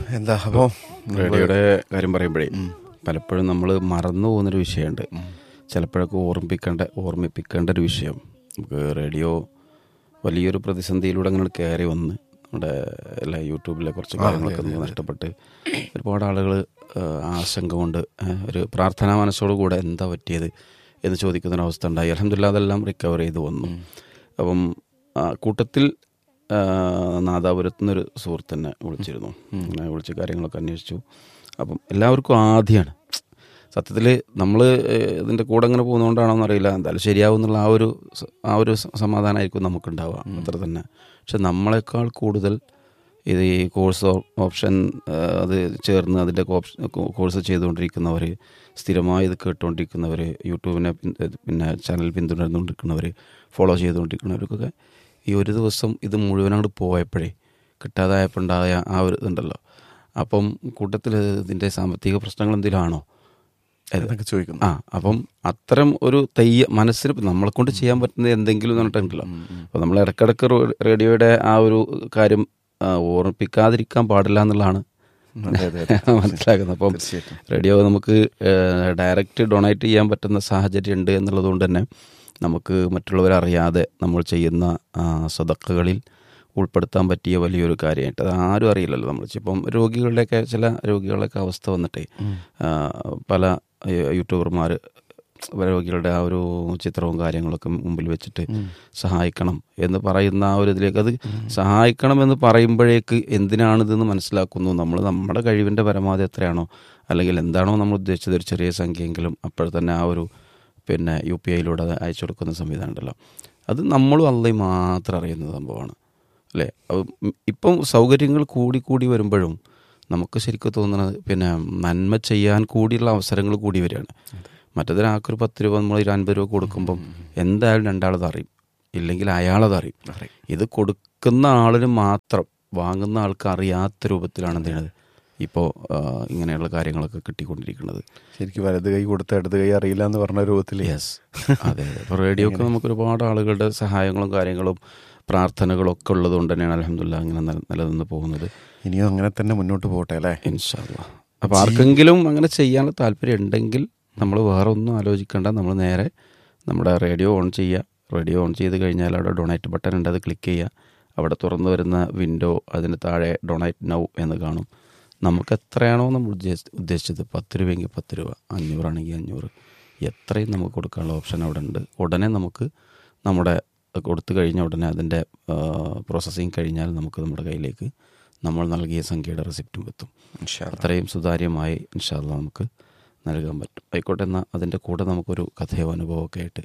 എന്താ അപ്പോൾ റേഡിയോയുടെ കാര്യം പറയുമ്പോഴേ പലപ്പോഴും നമ്മൾ മറന്നു പോകുന്നൊരു വിഷയമുണ്ട് ചിലപ്പോഴൊക്കെ ഓർമ്മിപ്പിക്കേണ്ട ഓർമ്മിപ്പിക്കേണ്ട ഒരു വിഷയം നമുക്ക് റേഡിയോ വലിയൊരു പ്രതിസന്ധിയിലൂടെ അങ്ങനെ കയറി വന്ന് നമ്മുടെ എല്ലാ യൂട്യൂബിലെ കുറച്ച് കാര്യങ്ങളൊക്കെ നമുക്ക് നഷ്ടപ്പെട്ട് ഒരുപാട് ആളുകൾ ആശങ്ക കൊണ്ട് ആ, ഒരു പ്രാർത്ഥനാ മനസ്സോടുകൂടെ എന്താ പറ്റിയത് എന്ന് ചോദിക്കുന്നൊരവസ്ഥ ഉണ്ടായി അലഹമില്ല അതെല്ലാം റിക്കവർ ചെയ്ത് വന്നു അപ്പം ആ, കൂട്ടത്തിൽ ആ, നാദാപുരത്തു നിന്നൊരു സുഹൃത്ത് തന്നെ വിളിച്ചിരുന്നു അങ്ങനെ വിളിച്ച് കാര്യങ്ങളൊക്കെ അന്വേഷിച്ചു അപ്പം എല്ലാവർക്കും ആദ്യമാണ് സത്യത്തിൽ നമ്മൾ ഇതിൻ്റെ കൂടെ അങ്ങനെ പോകുന്നതുകൊണ്ടാണോ എന്നറിയില്ല എന്തായാലും ശരിയാവും എന്നുള്ള ആ ഒരു സ- ആ ഒരു സ- സമാധാനമായിരിക്കും നമുക്കുണ്ടാവുക അത്ര തന്നെ പക്ഷെ നമ്മളെക്കാൾ കൂടുതൽ ഇത് ഈ കോഴ്സ് ഓ- ഓപ്ഷൻ ആ, അത് ചേർന്ന് അതിൻ്റെ ഓപ്ഷൻ കോഴ്സ് ചെയ്തുകൊണ്ടിരിക്കുന്നവർ സ്ഥിരമായി ഇത് കേട്ടുകൊണ്ടിരിക്കുന്നവർ യൂട്യൂബിനെ പിൻ- പിന്നെ ചാനൽ പിന്തുടർന്നുകൊണ്ടിരിക്കുന്നവർ ഫോളോ ചെയ്തുകൊണ്ടിരിക്കുന്നവർക്കൊക്കെ ഈ ഒരു ദിവസം ഇത് മുഴുവൻ അങ്ങോട്ട് പോയപ്പോഴേ കിട്ടാതായപ്പോൾ ഉണ്ടായ ആ ഒരു ഇതുണ്ടല്ലോ അപ്പം കൂട്ടത്തിൽ ഇതിൻ്റെ സാമ്പത്തിക പ്രശ്നങ്ങൾ എന്തെങ്കിലും ആണോ എന്നൊക്കെ ചോദിക്കുന്നു ആ അപ്പം അത്തരം ഒരു തയ്യ മനസ്സിൽ നമ്മളെ കൊണ്ട് ചെയ്യാൻ പറ്റുന്ന എന്തെങ്കിലും എന്ന് പറഞ്ഞിട്ടുണ്ടല്ലോ അപ്പോൾ നമ്മൾ ഇടക്കിടക്ക് റോ- റേഡിയോയുടെ ആ ഒരു കാര്യം ആ, ഓർമ്മിപ്പിക്കാതിരിക്കാൻ പാടില്ല എന്നുള്ളതാണ് അതെ, അതെ, അതെ. മനസ്സിലാക്കുന്നത് അപ്പം തീർച്ചയായിട്ടും. റേഡിയോ നമുക്ക് ഡയറക്റ്റ് ഡൊണേറ്റ് ചെയ്യാൻ പറ്റുന്ന സാഹചര്യം ഉണ്ട് എന്നുള്ളത് കൊണ്ട് തന്നെ നമുക്ക് മറ്റുള്ളവരറിയാതെ നമ്മൾ ചെയ്യുന്ന ആ, സദക്കകളിൽ ഉൾപ്പെടുത്താൻ പറ്റിയ വലിയൊരു കാര്യമായിട്ട് അത് ആരും അറിയില്ലല്ലോ നമ്മൾ ഇപ്പം രോഗികളുടെയൊക്കെ ചില രോഗികളുടെയൊക്കെ അവസ്ഥ വന്നിട്ടേ ആ, പല യൂട്യൂബർമാർ രോഗികളുടെ ആ ഒരു ചിത്രവും കാര്യങ്ങളൊക്കെ മുമ്പിൽ വെച്ചിട്ട് സഹായിക്കണം എന്ന് പറയുന്ന ആ ഒരു ഇതിലേക്ക് അത് സഹായിക്കണം എന്ന് പറയുമ്പോഴേക്ക് എന്തിനാണിതെന്ന് മനസ്സിലാക്കുന്നു നമ്മൾ നമ്മുടെ കഴിവിൻ്റെ പരമാവധി എത്രയാണോ അല്ലെങ്കിൽ എന്താണോ നമ്മൾ ഉദ്ദേശിച്ചത് ഒരു ചെറിയ സംഖ്യയെങ്കിലും അപ്പോൾ തന്നെ ആ ഒരു പിന്നെ യു പി ഐയിലൂടെ അത് അയച്ചു കൊടുക്കുന്ന സംവിധാനം ഉണ്ടല്ലോ അത് നമ്മളും അള്ളയും മാത്രം അറിയുന്ന സംഭവമാണ് അല്ലേ അത് ഇപ്പം സൗകര്യങ്ങൾ കൂടി കൂടി വരുമ്പോഴും നമുക്ക് ശരിക്കും തോന്നുന്നത് പിന്നെ നന്മ ചെയ്യാൻ കൂടിയുള്ള അവസരങ്ങൾ കൂടി വരികയാണ് മറ്റേതൊരാൾക്കൊരു പത്ത് രൂപ നമ്മൾ ഒരു അൻപത് രൂപ കൊടുക്കുമ്പം എന്തായാലും രണ്ടാളത് അറിയും ഇല്ലെങ്കിൽ അയാളത് അറിയും ഇത് കൊടുക്കുന്ന ആളിന് മാത്രം വാങ്ങുന്ന ആൾക്ക് അറിയാത്ത രൂപത്തിലാണ് എന്ത് ചെയ്യണത് ഇപ്പോൾ ഇങ്ങനെയുള്ള കാര്യങ്ങളൊക്കെ കിട്ടിക്കൊണ്ടിരിക്കുന്നത് ശരിക്കും വലത് കൈ കൊടുത്ത ഇടത് കൈ അറിയില്ല എന്ന് പറഞ്ഞ രൂപത്തിൽ യെസ് അതെ അതെ ഇപ്പോൾ റേഡിയോക്ക് നമുക്ക് ഒരുപാട് ആളുകളുടെ സഹായങ്ങളും കാര്യങ്ങളും പ്രാർത്ഥനകളും ഒക്കെ ഉള്ളത് തന്നെയാണ് അലഹമില്ല അങ്ങനെ നില- നിലനിന്ന് പോകുന്നത് ഇനിയും അങ്ങനെ തന്നെ മുന്നോട്ട് പോകട്ടെ അല്ലേ ഇൻഷാല്ല അപ്പോൾ ആർക്കെങ്കിലും അങ്ങനെ ചെയ്യാനുള്ള താല്പര്യം ഉണ്ടെങ്കിൽ നമ്മൾ വേറെ ഒന്നും ആലോചിക്കേണ്ട നമ്മൾ നേരെ നമ്മുടെ റേഡിയോ ഓൺ ചെയ്യുക റേഡിയോ ഓൺ ചെയ്ത് കഴിഞ്ഞാൽ അവിടെ ഡൊണേറ്റ് ബട്ടൺ ഉണ്ട് അത് ക്ലിക്ക് ചെയ്യുക അവിടെ തുറന്നു വരുന്ന വിൻഡോ അതിന് താഴെ ഡൊണേറ്റ് നൗ എന്ന് കാണും നമുക്ക് എത്രയാണോ നമ്മൾ ഉദ്ദേശിച്ചത് ഉദ്ദേശിച്ചത് പത്ത് രൂപയെങ്കിൽ പത്ത് രൂപ അഞ്ഞൂറാണെങ്കിൽ അഞ്ഞൂറ് എത്രയും നമുക്ക് കൊടുക്കാനുള്ള ഓപ്ഷൻ അവിടെ ഉണ്ട് ഉടനെ നമുക്ക് നമ്മുടെ കൊടുത്തു കഴിഞ്ഞ ഉടനെ അതിൻ്റെ പ്രോസസ്സിങ് കഴിഞ്ഞാൽ നമുക്ക് നമ്മുടെ കയ്യിലേക്ക് നമ്മൾ നൽകിയ സംഖ്യയുടെ റെസിപ്റ്റും എത്തും അത്രയും സുതാര്യമായി ഇൻഷാല്ല നമുക്ക് നൽകാൻ പറ്റും ആയിക്കോട്ടെ എന്നാൽ അതിൻ്റെ കൂടെ നമുക്കൊരു കഥയോ അനുഭവമൊക്കെ ആയിട്ട്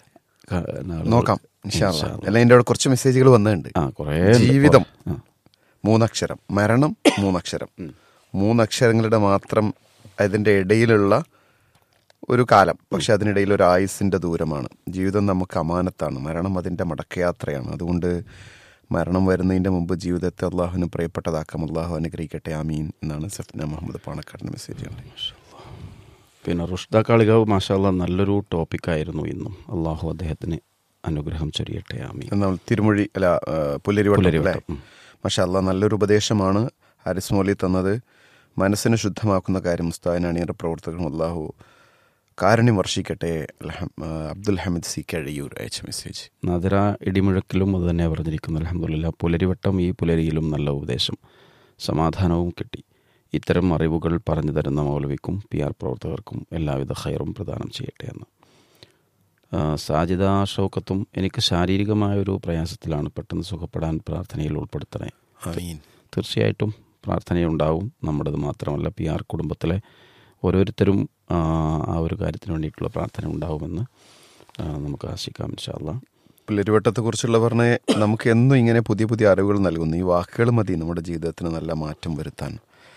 ക- നാളെ നോക്കാം ഇൻഷാല്ലാ. അല്ല എൻ്റെ അവിടെ കുറച്ച് മെസ്സേജുകൾ വന്നിട്ടുണ്ട് ആ കുറേ ജീവിതം ആ. മൂന്നക്ഷരം മരണം മൂന്നക്ഷരം മൂന്നക്ഷരങ്ങളുടെ മാത്രം അതിൻ്റെ ഇടയിലുള്ള ഒരു കാലം പക്ഷെ അതിനിടയിൽ ഒരു ആയുസിൻ്റെ ദൂരമാണ് ജീവിതം നമുക്ക് അമാനത്താണ് മരണം അതിൻ്റെ മടക്കയാത്രയാണ് അതുകൊണ്ട് മരണം വരുന്നതിൻ്റെ മുമ്പ് ജീവിതത്തെ അള്ളാഹുവിന് പ്രിയപ്പെട്ടതാക്കാം അള്ളാഹു അനുഗ്രഹിക്കട്ടെ ആമീൻ എന്നാണ് സഫ്ന മുഹമ്മദ് പാണക്കാടിൻ്റെ മെസ്സേജ് പിന്നെ റുഷ്ദ കാളികാവ് മാഷാല്ല നല്ലൊരു ടോപ്പിക്കായിരുന്നു ഇന്നും അള്ളാഹു അദ്ദേഹത്തിന് അനുഗ്രഹം ചൊരിയട്ടെ ആമീൻ എന്നാൽ തിരുമൊഴി അല്ല ആ, പുല്ലരിവട്ടം അല്ലേ പുല്ലരിവട്ടം, ഉം. പക്ഷെ അല്ല നല്ലൊരു ഉപദേശമാണ് ഹാരിസ് മൗലി തന്നത് മനസ്സിനെ ശുദ്ധമാക്കുന്ന കാര്യം മുസ്താദിന് അണിയറ പ്രവർത്തകരും അള്ളാഹു കാരുണ്യം വർഷിക്കട്ടെ അൽഹം- ആ, അബ്ദുൽ ഹമീദ് സി കഴിയൂർ അയച്ച മെസ്സേജ് നദിര ഇടിമുഴക്കിലും അത് തന്നെ പറഞ്ഞിരിക്കുന്നു അലഹമുല്ല പുലരിവട്ടം ഈ പുലരിയിലും നല്ല ഉപദേശം സമാധാനവും കിട്ടി ഇത്തരം അറിവുകൾ പറഞ്ഞു തരുന്ന മൗലവിക്കും പി ആർ പ്രവർത്തകർക്കും എല്ലാവിധ ഹൈറും പ്രദാനം ചെയ്യട്ടെ എന്ന് ആ, സാജിദ ഷൗക്കത്തും എനിക്ക് ശാരീരികമായൊരു പ്രയാസത്തിലാണ് പെട്ടെന്ന് സുഖപ്പെടാൻ പ്രാർത്ഥനയിൽ ഉൾപ്പെടുത്തണേ ആമീൻ തീർച്ചയായിട്ടും പ്രാർത്ഥനയുണ്ടാവും നമ്മുടേത് മാത്രമല്ല പി ആർ കുടുംബത്തിലെ ഓരോരുത്തരും ആ, ആ ഒരു കാര്യത്തിന് വേണ്ടിയിട്ടുള്ള പ്രാർത്ഥന ഉണ്ടാവുമെന്ന് ആ, നമുക്ക് ആശിക്കാം ഇൻഷാല്ല പുല്ലരിവട്ടത്തെ കുറിച്ചുള്ള പറഞ്ഞ നമുക്ക് എന്നും ഇങ്ങനെ പുതിയ പുതിയ അറിവുകൾ നൽകുന്നു ഈ വാക്കുകൾ മതി നമ്മുടെ ജീവിതത്തിന് നല്ല മാറ്റം വരുത്താൻ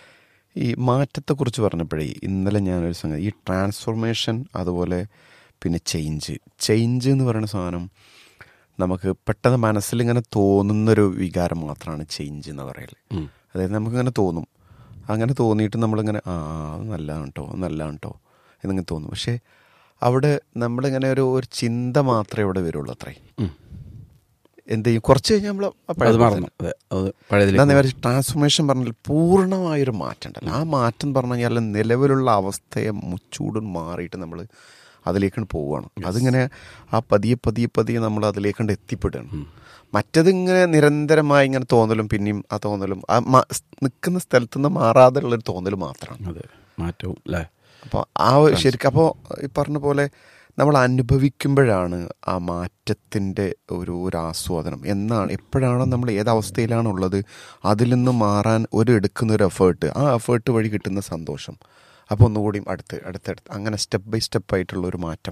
ഈ മാറ്റത്തെക്കുറിച്ച് പറഞ്ഞപ്പോഴേ ഇന്നലെ ഞാനൊരു സംഗതി ഈ ട്രാൻസ്ഫോർമേഷൻ അതുപോലെ പിന്നെ ചേഞ്ച് ചേഞ്ച് എന്ന് പറയുന്ന സാധനം നമുക്ക് പെട്ടെന്ന് മനസ്സിലിങ്ങനെ തോന്നുന്നൊരു വികാരം മാത്രമാണ് ചേഞ്ച് എന്ന് പറയല് ഉം. അതായത് നമുക്കിങ്ങനെ തോന്നും അങ്ങനെ തോന്നിയിട്ട് നമ്മളിങ്ങനെ ആ അത് നല്ലതാണ് കേട്ടോ അത് നല്ലതാണ് കേട്ടോ എന്നിങ്ങനെ തോന്നും പക്ഷേ അവിടെ നമ്മളിങ്ങനെ ഒരു ഒരു ചിന്ത മാത്രമേ ഇവിടെ വരുള്ളൂ അത്രേ ഉം. എന്ത് ചെയ്യും കുറച്ച് കഴിഞ്ഞാൽ നമ്മൾ അത് മറന്നു അതെ അത് പഴയതിലേക്ക് ട്രാൻസ്ഫോർമേഷൻ പറഞ്ഞാൽ പൂർണ്ണമായൊരു മാറ്റം ഉണ്ടല്ലോ ആ മാറ്റം എന്ന് പറഞ്ഞു കഴിഞ്ഞാൽ നിലവിലുള്ള അവസ്ഥയെ മുച്ചൂടും മാറിയിട്ട് നമ്മൾ അതിലേക്കാണ് പോവുകയാണ് അതിങ്ങനെ ആ പതിയെ പതിയെ പതിയെ നമ്മൾ അതിലേക്കാണ്ട് എത്തിപ്പെടുകയാണ് മറ്റത് ഇങ്ങനെ നിരന്തരമായി ഇങ്ങനെ തോന്നലും പിന്നെയും ആ തോന്നലും ആ നിൽക്കുന്ന സ്ഥലത്ത് നിന്ന് മാറാതെ ഉള്ളൊരു തോന്നൽ മാത്രമാണ് അതെ മാറ്റവും അല്ലേ അപ്പോൾ ആ ഒരു ശരിക്കും അപ്പോൾ ഈ പറഞ്ഞ പോലെ നമ്മൾ അനുഭവിക്കുമ്പോഴാണ് ആ മാറ്റത്തിൻ്റെ ഒരു ഒരു ആസ്വാദനം എന്നാണ് എപ്പോഴാണോ നമ്മൾ ഏത് അവസ്ഥയിലാണ് ഉള്ളത് അതിൽ നിന്ന് മാറാൻ ഒരു എടുക്കുന്ന ഒരു എഫേർട്ട് ആ എഫേർട്ട് വഴി കിട്ടുന്ന സന്തോഷം അപ്പോൾ ഒന്നുകൂടിയും അടുത്ത് അടുത്തടുത്ത് അങ്ങനെ സ്റ്റെപ്പ് ബൈ സ്റ്റെപ്പ് ആയിട്ടുള്ള ഒരു മാറ്റം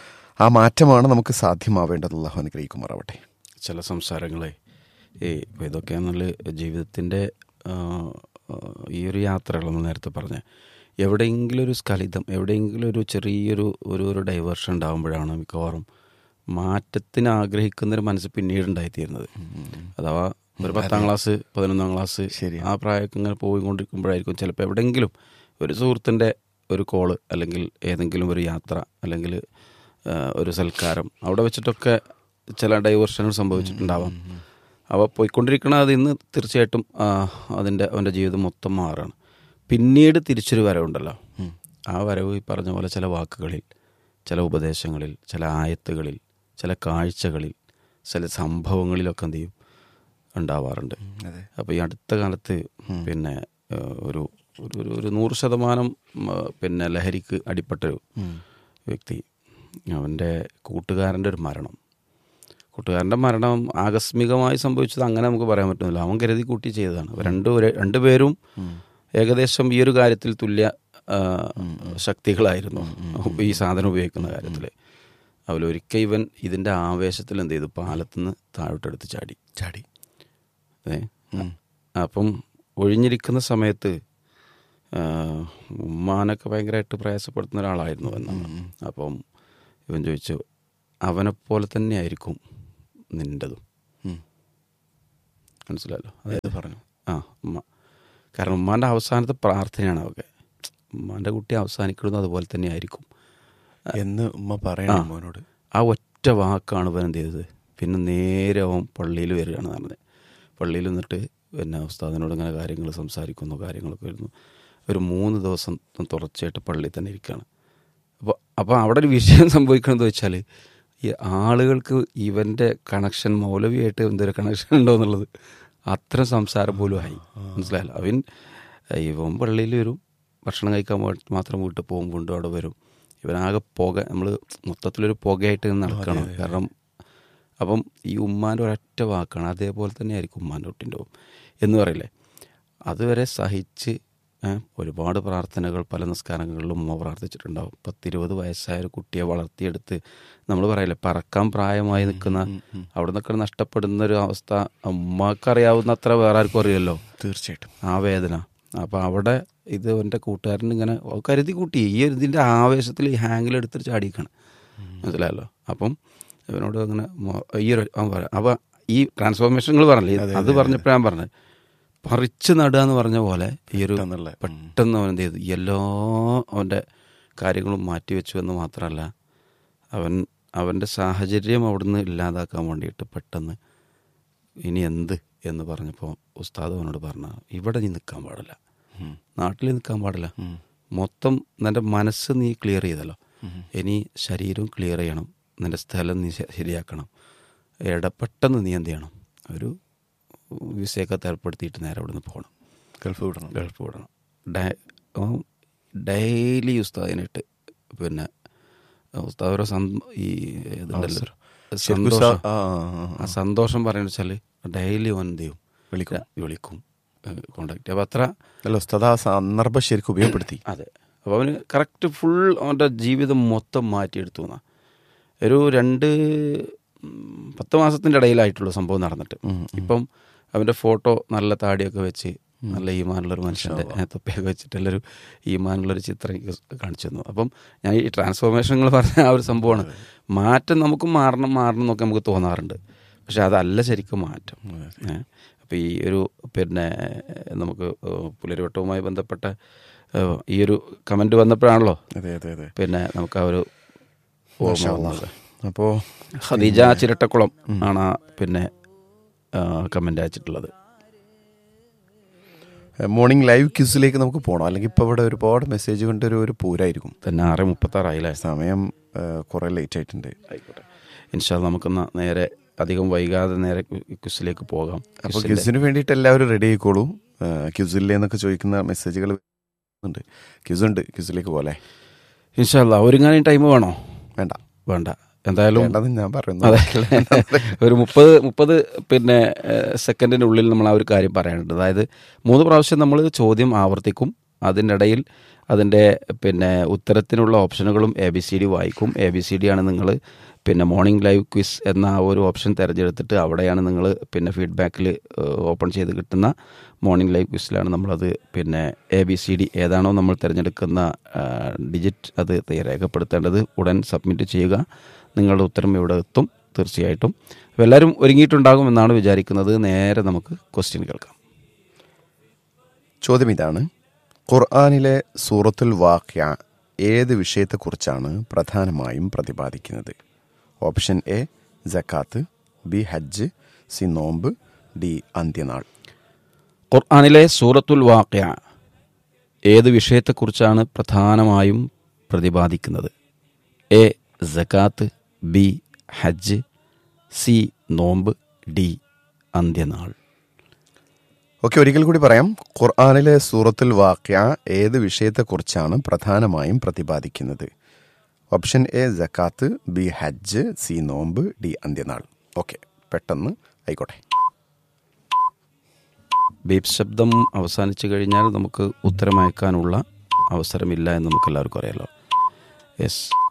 ആ മാറ്റമാണ് നമുക്ക് സാധ്യമാവേണ്ടത് അള്ളാഹു അനുഗ്രഹിക്കുമാറാവട്ടെ ചില സംസാരങ്ങളെ ഈ ഇപ്പം ഇതൊക്കെയാണെന്നുള്ള ജീവിതത്തിൻ്റെ ആ, ആ, ഈ ഒരു യാത്രകൾ നമ്മൾ നേരത്തെ പറഞ്ഞ എവിടെയെങ്കിലും ഒരു സ്ഖലിതം എവിടെയെങ്കിലും ഒരു ചെറിയൊരു ഒരു ഒരു ഡൈവേർഷൻ ഉണ്ടാകുമ്പോഴാണ് മിക്കവാറും മാറ്റത്തിന് ആഗ്രഹിക്കുന്നൊരു മനസ്സ് പിന്നീട് ഉണ്ടായിത്തീരുന്നത് അഥവാ ഒരു പത്താം ക്ലാസ് പതിനൊന്നാം ക്ലാസ് ശരിയാണ്. ആ പ്രായമൊക്കെ ഇങ്ങനെ പോയിക്കൊണ്ടിരിക്കുമ്പോഴായിരിക്കും ചിലപ്പോൾ എവിടെയെങ്കിലും ഒരു സുഹൃത്തിൻ്റെ ഒരു കോള് അല്ലെങ്കിൽ ഏതെങ്കിലും ഒരു യാത്ര അല്ലെങ്കിൽ ആ, ഒരു സൽക്കാരം അവിടെ വെച്ചിട്ടൊക്കെ ചില ഡൈവേർഷനുകൾ സംഭവിച്ചിട്ടുണ്ടാവാം അവ പോയിക്കൊണ്ടിരിക്കണ അത് ഇന്ന് തീർച്ചയായിട്ടും ആ, അതിൻ്റെ അവൻ്റെ ജീവിതം മൊത്തം മാറാണ് പിന്നീട് തിരിച്ചൊരു വരവുണ്ടല്ലോ ആ വരവ് ഈ പറഞ്ഞ പോലെ ചില വാക്കുകളിൽ ചില ഉപദേശങ്ങളിൽ ചില ആയത്തുകളിൽ ചില കാഴ്ചകളിൽ ചില സംഭവങ്ങളിലൊക്കെ എന്ത് ചെയ്യും ഉണ്ടാവാറുണ്ട് അതെ അപ്പോൾ ഈ അടുത്ത കാലത്ത് പിന്നെ ഏഹ്, ഒരു ഒരു ഒരു- ഒരു നൂറ് ശതമാനം ഉം, പിന്നെ ലഹരിക്ക് അടിപ്പെട്ടൊരു വ്യക്തി അവൻ്റെ കൂട്ടുകാരൻ്റെ ഒരു മരണം കൂട്ടുകാരൻ്റെ മരണം ആകസ്മികമായി സംഭവിച്ചത് അങ്ങനെ നമുക്ക് പറയാൻ പറ്റുന്നില്ല അവൻ കരുതി കൂട്ടി ചെയ്തതാണ് രണ്ടു രണ്ടുപേരും ഏകദേശം ഈ ഒരു കാര്യത്തിൽ തുല്യ ആ, ശക്തികളായിരുന്നു ഈ സാധനം ഉപയോഗിക്കുന്ന കാര്യത്തിൽ അതിലൊരിക്കൽ ഇവൻ ഇതിൻ്റെ ആവേശത്തിൽ എന്ത് ചെയ്തു പാലത്തുനിന്ന് താഴോട്ടെടുത്ത് ചാടി ചാടി ഏ? അപ്പം ഒഴിഞ്ഞിരിക്കുന്ന സമയത്ത് ആ, ഉമ്മാനൊക്കെ ഭയങ്കരമായിട്ട് പ്രയാസപ്പെടുത്തുന്ന ഒരാളായിരുന്നു എന്നാണ് അപ്പം ഇവൻ ചോദിച്ചു അവനെപ്പോലെ തന്നെയായിരിക്കും നിൻ്റെതും ഉം. മനസ്സിലായല്ലോ അതായത് പറഞ്ഞു ആ ഉമ്മ കാരണം ഉമ്മാൻ്റെ അവസാനത്തെ പ്രാർത്ഥനയാണ് അവക്കെ ഉമ്മാൻ്റെ കുട്ടി അവസാനിക്കുന്നത് അതുപോലെ തന്നെ ആയിരിക്കും എന്ന് ഉമ്മ പറയണം മോനോട് ആ ഒറ്റ വാക്കാണ് ഇവൻ എന്ത് ചെയ്തത് പിന്നെ നേരെ അവൻ പള്ളിയിൽ വരികയാണ് നടന്നത് പള്ളിയിൽ നിന്നിട്ട് പിന്നെ ഉസ്താദിനോട് ഇങ്ങനെ കാര്യങ്ങൾ സംസാരിക്കുന്നു കാര്യങ്ങളൊക്കെ വരുന്നു ഒരു മൂന്ന് ദിവസം തുടർച്ചയായിട്ട് പള്ളിയിൽ തന്നെ ഇരിക്കുകയാണ് അപ്പോൾ അപ്പോൾ അവിടെ ഒരു വിഷയം സംഭവിക്കണമെന്ന് വെച്ചാൽ ഈ ആളുകൾക്ക് ഇവൻ്റെ കണക്ഷൻ മൗലവിയായിട്ട് എന്തൊരു കണക്ഷൻ ഉണ്ടോ എന്നുള്ളത് അത്ര സംസാരം പോലും ആയി മനസ്സിലായല്ലോ അവൻ ഇവൻ പള്ളിയിൽ വരും ഭക്ഷണം കഴിക്കാൻ വേ- മാത്രം വീട്ടിൽ പോകും വീണ്ടും അവിടെ വരും ഇവനാകെ പുക നമ്മൾ മൊത്തത്തിലൊരു പുകയായിട്ട് ഇങ്ങനെ നടക്കണം കാരണം അപ്പം ഈ ഉമ്മാൻ്റെ ഒരൊറ്റ വാക്കാണ് അതേപോലെ തന്നെ ആയിരിക്കും ഉമ്മാൻ്റെ കുട്ടിൻ്റെ എന്ന് പറയില്ലേ അതുവരെ സഹിച്ച് ഏ, ഒരുപാട് പ്രാർത്ഥനകൾ പല നിസ്കാരങ്ങളിലും ഉമ്മ പ്രാർത്ഥിച്ചിട്ടുണ്ടാവും പത്തിരുപത് വയസ്സായ ഒരു കുട്ടിയെ വളർത്തിയെടുത്ത് നമ്മൾ പറയില്ലേ പറക്കാൻ പ്രായമായി നിൽക്കുന്ന അവിടെ നിന്നൊക്കെ നഷ്ടപ്പെടുന്ന ഒരു അവസ്ഥ ഉമ്മക്കറിയാവുന്ന അത്ര വേറെ ആർക്കും അറിയില്ലല്ലോ തീർച്ചയായിട്ടും ആ വേദന അപ്പോൾ അവിടെ ഇത് എൻ്റെ കൂട്ടുകാരൻ ഇങ്ങനെ ഓ, കരുതി കൂട്ടി ഈ ഒരു ഇതിൻ്റെ ആവേശത്തിൽ ഈ ഹാങ്ങിലെടുത്തിട്ട് ചാടിക്കണം മനസ്സിലായല്ലോ അപ്പം ഇവനോട് അങ്ങനെ മോ- ഈ ഒരു അവൻ പറയാം അപ്പോൾ ഈ ട്രാൻസ്ഫോർമേഷനുകൾ പറഞ്ഞില്ലേ അത് പറഞ്ഞപ്പോൾ ഞാൻ പറഞ്ഞത് പറിച്ച് നടുക എന്ന് പറഞ്ഞ പോലെ ഈ ഒരു പെട്ടെന്നുള്ള, പെട്ടെന്ന് അവൻ എന്ത് ചെയ്തു എല്ലാ അവൻ്റെ കാര്യങ്ങളും മാറ്റിവെച്ചു എന്ന് മാത്രമല്ല അവൻ അവൻ്റെ സാഹചര്യം അവിടുന്ന് ഇല്ലാതാക്കാൻ വേണ്ടിയിട്ട് പെട്ടെന്ന് ഇനി എന്ത് എന്ന് പറഞ്ഞപ്പോൾ ഉസ്താദ് അവനോട് പറഞ്ഞ ഇവിടെ നീ നിൽക്കാൻ പാടില്ല നാട്ടിൽ നിൽക്കാൻ പാടില്ല മൊത്തം നിൻ്റെ മനസ്സ് നീ ക്ലിയർ ചെയ്തല്ലോ ഇനി ശരീരവും ക്ലിയർ ചെയ്യണം നിൻ്റെ സ്ഥലം നീ ശ- ശരിയാക്കണം ഇട പെട്ടെന്ന് നീ എന്ത് ചെയ്യണം ഒരു വിസയൊക്കെ ഏർപ്പെടുത്തിയിട്ട് നേരെ അവിടെ നിന്ന് പോകണം ഗൾഫ് വിടണം ഗൾഫ് വിടണം ഡയ- അവൻ ഡെയിലി ഉസ്താദിനായിട്ട് പിന്നെ ഉസ്താദ് ഓരോ സം- ഈ ഇതുണ്ടല്ലോ ശരിക്കും സന്തോഷം ഉസ്താ- ആ, ആ, ആ. ആ സന്തോഷം പറയുന്നത് വെച്ചാൽ ഡെയിലി അവൻ എന്ത് ചെയ്യും വിളിക്കും. വിളിക്കും കോണ്ടാക്ട് അപ്പോൾ അത്ര അല്ല ഉസ്താദ് ആ സന്ദർഭം ശരിക്കും ഉപയോഗപ്പെടുത്തി അതെ അപ്പോൾ അവന് കറക്റ്റ് ഫുൾ അവൻ്റെ ജീവിതം മൊത്തം മാറ്റിയെടുത്തു എന്നാ ഒരു രണ്ട് ഉം, പത്ത് മാസത്തിൻ്റെ ഇടയിലായിട്ടുള്ള സംഭവം നടന്നിട്ട് ഇപ്പം അവൻ്റെ ഫോട്ടോ നല്ല താടിയൊക്കെ വെച്ച് നല്ല ഈമാനുള്ളൊരു മനുഷ്യൻ്റെ തൊപ്പിയൊക്കെ വെച്ചിട്ട് എല്ലാവരും ഈമാനുള്ളൊരു ചിത്രം എനിക്ക് കാണിച്ചു തന്നു അപ്പം ഞാൻ ഈ ട്രാൻസ്ഫോർമേഷനുകൾ പറഞ്ഞ ആ ഒരു സംഭവമാണ് മാറ്റം നമുക്ക് മാറണം മാറണം എന്നൊക്കെ നമുക്ക് തോന്നാറുണ്ട് പക്ഷെ അതല്ല ശരിക്കും മാറ്റം ഏഹ് അപ്പോൾ ഈ ഒരു പിന്നെ നമുക്ക് പുലരിവട്ടവുമായി ബന്ധപ്പെട്ട ഏഹ്, ഈ ഒരു കമൻറ്റ് വന്നപ്പോഴാണല്ലോ അതെ അതെ അതെ പിന്നെ നമുക്ക് ആ ഒരു ഓർമ്മ വന്നത് അപ്പോൾ ഖദീജ ചിരട്ടക്കുളം ആണ് ആ പിന്നെ കമൻ്റ് അയച്ചിട്ടുള്ളത് മോർണിംഗ് ലൈവ് ക്യൂസിലേക്ക് നമുക്ക് പോകണം അല്ലെങ്കിൽ ഇപ്പോൾ ഇവിടെ ഒരുപാട് മെസ്സേജ് കൊണ്ട് ഒരു ഒരു പൂരായിരിക്കും തന്നെ ആറ് മുപ്പത്താറായില്ലേ സമയം കുറേ ലേറ്റ് ആയിട്ടുണ്ട് ആയിക്കോട്ടെ ഇൻഷാല് നമുക്കൊന്ന് നേരെ അധികം വൈകാതെ നേരെ ക്വിസിലേക്ക് പോകാം അപ്പോൾ ക്വിസിന്റെ- ക്യൂസിന് വേണ്ടിയിട്ട് എല്ലാവരും റെഡി ആയിക്കോളൂ ക്യൂസില്ലേ എന്നൊക്കെ ചോദിക്കുന്ന മെസ്സേജുകൾ ഉണ്ട് ക്യൂസ് ഉണ്ട് ക്യൂസിലേക്ക് പോലെ ഇൻഷാല്ല ഒരുങ്ങാനും ടൈം വേണോ വേണ്ട വേണ്ട എന്തായാലും വേണ്ടെന്ന് ഞാൻ പറയുന്നു അതെ ഒരു മുപ്പത് മുപ്പത് പിന്നെ സെക്കൻഡിനുള്ളിൽ നമ്മൾ ആ ഒരു കാര്യം പറയാനുണ്ട് അതായത് മൂന്ന് പ്രാവശ്യം നമ്മൾ ചോദ്യം ആവർത്തിക്കും അതിൻ്റെ ഇടയിൽ അതിൻ്റെ പിന്നെ ഉത്തരത്തിനുള്ള ഓപ്ഷനുകളും എ ബി സി ഡി വായിക്കും എ ബി സി ഡി ആണ് നിങ്ങൾ പിന്നെ മോർണിംഗ് ലൈവ് ക്വിസ് എന്ന ആ ഒരു ഓപ്ഷൻ തിരഞ്ഞെടുത്തിട്ട് അവിടെയാണ് നിങ്ങൾ പിന്നെ ഫീഡ്ബാക്കിൽ ഓപ്പൺ ചെയ്ത് കിട്ടുന്ന മോർണിംഗ് ലൈവ് ക്വിസിലാണ് നമ്മളത് പിന്നെ എ ബി സി ഡി ഏതാണോ നമ്മൾ തിരഞ്ഞെടുക്കുന്ന ഡിജിറ്റ് അത് രേഖപ്പെടുത്തേണ്ടത് ഉടൻ സബ്മിറ്റ് ചെയ്യുക നിങ്ങളുടെ ഉത്തരം ഇവിടെ എത്തും തീർച്ചയായിട്ടും അപ്പോൾ എല്ലാവരും ഒരുങ്ങിയിട്ടുണ്ടാകും എന്നാണ് വിചാരിക്കുന്നത് നേരെ നമുക്ക് ക്വസ്റ്റ്യൻ കേൾക്കാം ചോദ്യം ഇതാണ് ഖുർആാനിലെ സൂറത്തുൽ വാക്യ ഏത് വിഷയത്തെക്കുറിച്ചാണ് പ്രധാനമായും പ്രതിപാദിക്കുന്നത് ഓപ്ഷൻ എ ജക്കാത്ത് ബി ഹജ്ജ് സി നോമ്പ് ഡി അന്ത്യനാൾ ഖുർആാനിലെ സൂറത്തുൽ വാക്യ ഏത് വിഷയത്തെക്കുറിച്ചാണ് പ്രധാനമായും പ്രതിപാദിക്കുന്നത് എ ജക്കാത്ത് ബി ഹജ്ജ് സി നോമ്പ് ഡി അന്ത്യനാൾ ഓക്കെ ഒരിക്കൽ കൂടി പറയാം ഖുർആാനിലെ സൂറത്തുൽ വാക്യ ഏത് വിഷയത്തെക്കുറിച്ചാണ് പ്രധാനമായും പ്രതിപാദിക്കുന്നത് ഓപ്ഷൻ എ ജക്കാത്ത് ബി ഹജ്ജ് സി നോമ്പ് ഡി അന്ത്യനാൾ ഓക്കെ പെട്ടെന്ന് ആയിക്കോട്ടെ ബീപ് ശബ്ദം അവസാനിച്ചു കഴിഞ്ഞാൽ നമുക്ക് ഉത്തരമയക്കാനുള്ള അവസരമില്ല എന്ന് നമുക്ക് എല്ലാവർക്കും അറിയാലോ യെസ്